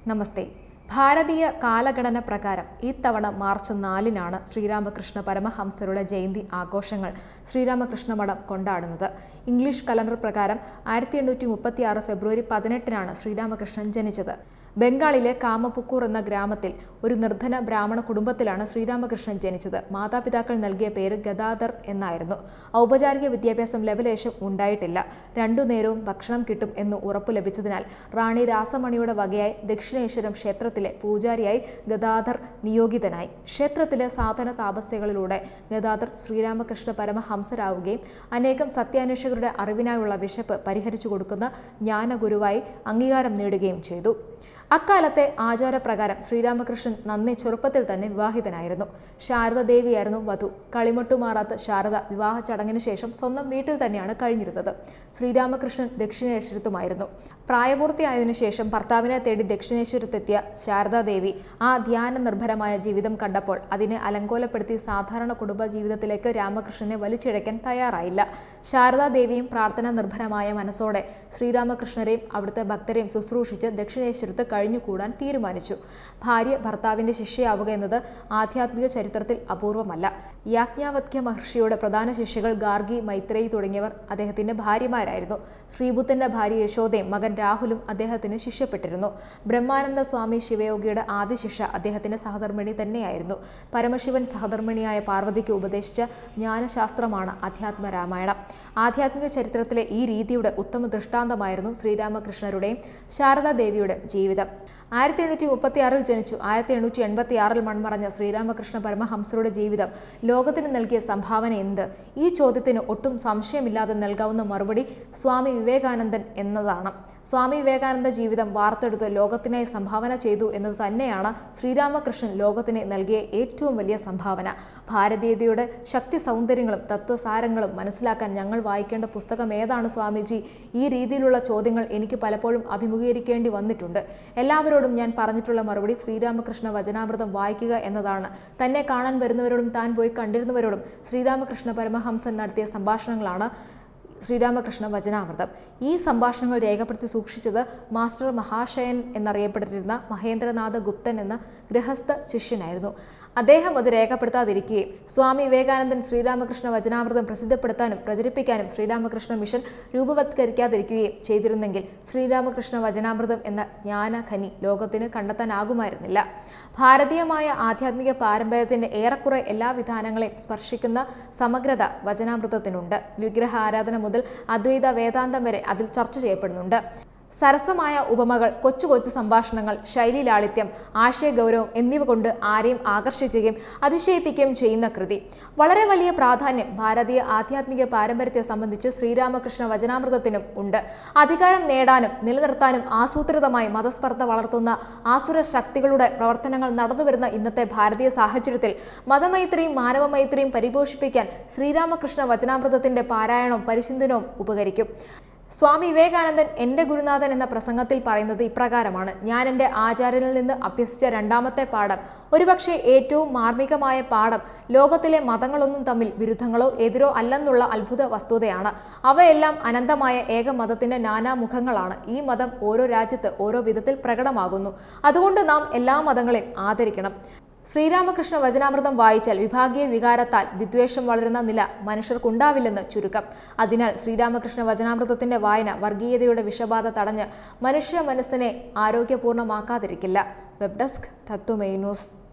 നമസ്തേ ഭാരതീയ കാലഗണന പ്രകാരം ഇത്തവണ മാർച്ച് നാലിനാണ് ശ്രീരാമകൃഷ്ണ പരമഹംസരുടെ ജയന്തി ആഘോഷങ്ങൾ ശ്രീരാമകൃഷ്ണ മഠം കൊണ്ടാടുന്നത് ഇംഗ്ലീഷ് കലണ്ടർ പ്രകാരം ആയിരത്തി എണ്ണൂറ്റി മുപ്പത്തി ആറ് ഫെബ്രുവരി പതിനെട്ടിനാണ് ശ്രീരാമകൃഷ്ണൻ ജനിച്ചത് ബംഗാളിലെ കാമപുക്കൂർ എന്ന ഗ്രാമത്തിൽ ഒരു നിർധന ബ്രാഹ്മണ കുടുംബത്തിലാണ് ശ്രീരാമകൃഷ്ണൻ ജനിച്ചത് മാതാപിതാക്കൾ നൽകിയ പേര് ഗദാധർ എന്നായിരുന്നു ഔപചാരിക വിദ്യാഭ്യാസം ലെവലേശം ഉണ്ടായിട്ടില്ല രണ്ടു നേരവും ഭക്ഷണം കിട്ടും എന്ന് ഉറപ്പു ലഭിച്ചതിനാൽ റാണി രാസമണിയുടെ വകയായി ദക്ഷിണേശ്വരം ക്ഷേത്രത്തിലെ പൂജാരിയായി ഗദാധർ നിയോഗിതനായി ക്ഷേത്രത്തിലെ സാധന താപസ്യകളിലൂടെ ഗദാധർ ശ്രീരാമകൃഷ്ണ പരമഹംസരാവുകയും അനേകം സത്യാന്വേഷകരുടെ അറിവിനായുള്ള വിശപ്പ് പരിഹരിച്ചു കൊടുക്കുന്ന ജ്ഞാനഗുരുവായി അംഗീകാരം നേടുകയും ചെയ്തു അക്കാലത്തെ ആചാരപ്രകാരം ശ്രീരാമകൃഷ്ണൻ നന്നേ ചെറുപ്പത്തിൽ തന്നെ വിവാഹിതനായിരുന്നു ശാരദദേവിയായിരുന്നു വധു കളിമട്ടുമാറാത്ത ശാരദ വിവാഹ ചടങ്ങിന് ശേഷം സ്വന്തം വീട്ടിൽ തന്നെയാണ് കഴിഞ്ഞിരുന്നത് ശ്രീരാമകൃഷ്ണൻ ദക്ഷിണേശ്വരത്തുമായിരുന്നു പ്രായപൂർത്തിയായതിനു ശേഷം ഭർത്താവിനെ തേടി ദക്ഷിണേശ്വരത്തെത്തിയ ശാരദാദേവി ആ ധ്യാന നിർഭരമായ ജീവിതം കണ്ടപ്പോൾ അതിനെ അലങ്കോലപ്പെടുത്തി സാധാരണ കുടുംബ ജീവിതത്തിലേക്ക് രാമകൃഷ്ണനെ വലിച്ചിഴയ്ക്കാൻ തയ്യാറായില്ല ശാരദാദേവിയും പ്രാർത്ഥന നിർഭരമായ മനസ്സോടെ ശ്രീരാമകൃഷ്ണരെയും അവിടുത്തെ ഭക്തരെയും ശുശ്രൂഷിച്ച് ദക്ഷിണേശ്വരത്ത് കഴിഞ്ഞുകൂടാൻ തീരുമാനിച്ചു ഭാര്യ ഭർത്താവിന്റെ ശിഷ്യയാവുക എന്നത് ആധ്യാത്മിക ചരിത്രത്തിൽ അപൂർവമല്ല യാജ്ഞാവത്യ മഹർഷിയുടെ പ്രധാന ശിഷ്യകൾ ഗാർഗി മൈത്രേയി തുടങ്ങിയവർ അദ്ദേഹത്തിന്റെ ഭാര്യമാരായിരുന്നു ശ്രീബുദ്ധന്റെ ഭാര്യ യശോദയും മകൻ രാഹുലും അദ്ദേഹത്തിന് ശിഷ്യപ്പെട്ടിരുന്നു ബ്രഹ്മാനന്ദ സ്വാമി ശിവയോഗിയുടെ ആദ്യ ശിഷ്യ അദ്ദേഹത്തിന്റെ സഹധർമ്മിണി തന്നെയായിരുന്നു പരമശിവൻ സഹധർമ്മിണിയായ പാർവതിക്ക് ഉപദേശിച്ച ജ്ഞാനശാസ്ത്രമാണ് അധ്യാത്മ രാമായണം ആധ്യാത്മിക ചരിത്രത്തിലെ ഈ രീതിയുടെ ഉത്തമ ദൃഷ്ടാന്തമായിരുന്നു ശ്രീരാമകൃഷ്ണരുടെയും ശാരദാദേവിയുടെ ജീവിതം ആയിരത്തി എണ്ണൂറ്റി മുപ്പത്തി ആറിൽ ജനിച്ചു ആയിരത്തി എണ്ണൂറ്റി എൺപത്തി ആറിൽ മൺമറഞ്ഞ ശ്രീരാമകൃഷ്ണ പരമഹംസരുടെ ജീവിതം ലോകത്തിന് നൽകിയ സംഭാവന എന്ത് ഈ ചോദ്യത്തിന് ഒട്ടും സംശയമില്ലാതെ നൽകാവുന്ന മറുപടി സ്വാമി വിവേകാനന്ദൻ എന്നതാണ് സ്വാമി വിവേകാനന്ദ ജീവിതം വാർത്തെടുത്ത് ലോകത്തിനായി സംഭാവന ചെയ്തു എന്നത് തന്നെയാണ് ശ്രീരാമകൃഷ്ണൻ ലോകത്തിന് നൽകിയ ഏറ്റവും വലിയ സംഭാവന ഭാരതീയതയുടെ ശക്തി സൗന്ദര്യങ്ങളും തത്വസാരങ്ങളും മനസ്സിലാക്കാൻ ഞങ്ങൾ വായിക്കേണ്ട പുസ്തകം ഏതാണ് സ്വാമിജി ഈ രീതിയിലുള്ള ചോദ്യങ്ങൾ എനിക്ക് പലപ്പോഴും അഭിമുഖീകരിക്കേണ്ടി വന്നിട്ടുണ്ട് എല്ലാവരോടും ഞാൻ പറഞ്ഞിട്ടുള്ള മറുപടി ശ്രീരാമകൃഷ്ണ വചനാമൃതം വായിക്കുക എന്നതാണ് തന്നെ കാണാൻ വരുന്നവരോടും താൻ പോയി കണ്ടിരുന്നവരോടും ശ്രീരാമകൃഷ്ണ പരമഹംസൻ നടത്തിയ സംഭാഷണങ്ങളാണ് ശ്രീരാമകൃഷ്ണ വചനാമൃതം ഈ സംഭാഷണങ്ങൾ രേഖപ്പെടുത്തി സൂക്ഷിച്ചത് മാസ്റ്റർ മഹാശയൻ എന്നറിയപ്പെട്ടിരുന്ന മഹേന്ദ്രനാഥ ഗുപ്തൻ എന്ന ഗൃഹസ്ഥ ശിഷ്യനായിരുന്നു അദ്ദേഹം അത് രേഖപ്പെടുത്താതിരിക്കുകയും സ്വാമി വിവേകാനന്ദൻ ശ്രീരാമകൃഷ്ണ വചനാമൃതം പ്രസിദ്ധപ്പെടുത്താനും പ്രചരിപ്പിക്കാനും ശ്രീരാമകൃഷ്ണ മിഷൻ രൂപവത്കരിക്കാതിരിക്കുകയും ചെയ്തിരുന്നെങ്കിൽ ശ്രീരാമകൃഷ്ണ വചനാമൃതം എന്ന ജ്ഞാനഖനി ലോകത്തിന് കണ്ടെത്താനാകുമായിരുന്നില്ല ഭാരതീയമായ ആധ്യാത്മിക പാരമ്പര്യത്തിന്റെ ഏറെക്കുറെ എല്ലാ വിധാനങ്ങളെയും സ്പർശിക്കുന്ന സമഗ്രത വചനാമൃതത്തിനുണ്ട് വിഗ്രഹ ആരാധന മുതൽ അദ്വൈത വേദാന്തം വരെ അതിൽ ചർച്ച ചെയ്യപ്പെടുന്നുണ്ട് സരസമായ ഉപമകൾ കൊച്ചു കൊച്ചു സംഭാഷണങ്ങൾ ശൈലി ലാളിത്യം ആശയഗൗരവം എന്നിവ കൊണ്ട് ആരെയും ആകർഷിക്കുകയും അതിശയിപ്പിക്കുകയും ചെയ്യുന്ന കൃതി വളരെ വലിയ പ്രാധാന്യം ഭാരതീയ ആധ്യാത്മിക പാരമ്പര്യത്തെ സംബന്ധിച്ച് ശ്രീരാമകൃഷ്ണ വചനാമൃതത്തിനും ഉണ്ട് അധികാരം നേടാനും നിലനിർത്താനും ആസൂത്രിതമായി മതസ്പർദ്ധ വളർത്തുന്ന ആസുര ശക്തികളുടെ പ്രവർത്തനങ്ങൾ നടന്നുവരുന്ന ഇന്നത്തെ ഭാരതീയ സാഹചര്യത്തിൽ മതമൈത്രിയും മാനവമൈത്രിയും പരിപോഷിപ്പിക്കാൻ ശ്രീരാമകൃഷ്ണ വചനാമൃതത്തിന്റെ പാരായണവും പരിചിന്തനവും ഉപകരിക്കും സ്വാമി വിവേകാനന്ദൻ എൻ്റെ ഗുരുനാഥൻ എന്ന പ്രസംഗത്തിൽ പറയുന്നത് ഇപ്രകാരമാണ് ഞാൻ എൻ്റെ ആചാര്യനിൽ നിന്ന് അഭ്യസിച്ച രണ്ടാമത്തെ പാഠം ഒരുപക്ഷെ ഏറ്റവും മാർമികമായ പാഠം ലോകത്തിലെ മതങ്ങളൊന്നും തമ്മിൽ വിരുദ്ധങ്ങളോ എതിരോ അല്ലെന്നുള്ള അത്ഭുത വസ്തുതയാണ് അവയെല്ലാം അനന്തമായ ഏക മതത്തിൻ്റെ നാനാമുഖങ്ങളാണ് ഈ മതം ഓരോ രാജ്യത്ത് ഓരോ വിധത്തിൽ പ്രകടമാകുന്നു അതുകൊണ്ട് നാം എല്ലാ മതങ്ങളെയും ആദരിക്കണം ശ്രീരാമകൃഷ്ണ വചനാമൃതം വായിച്ചാൽ വിഭാഗീയ വികാരത്താൽ വിദ്വേഷം വളരുന്ന നില മനുഷ്യർക്കുണ്ടാവില്ലെന്ന് ചുരുക്കം അതിനാൽ ശ്രീരാമകൃഷ്ണ വചനാമൃതത്തിന്റെ വായന വർഗീയതയുടെ വിഷബാധ തടഞ്ഞ് മനുഷ്യ മനസ്സിനെ ആരോഗ്യപൂർണ്ണമാക്കാതിരിക്കില്ല വെബ് ഡെസ്ക് തത്വമേ ന്യൂസ്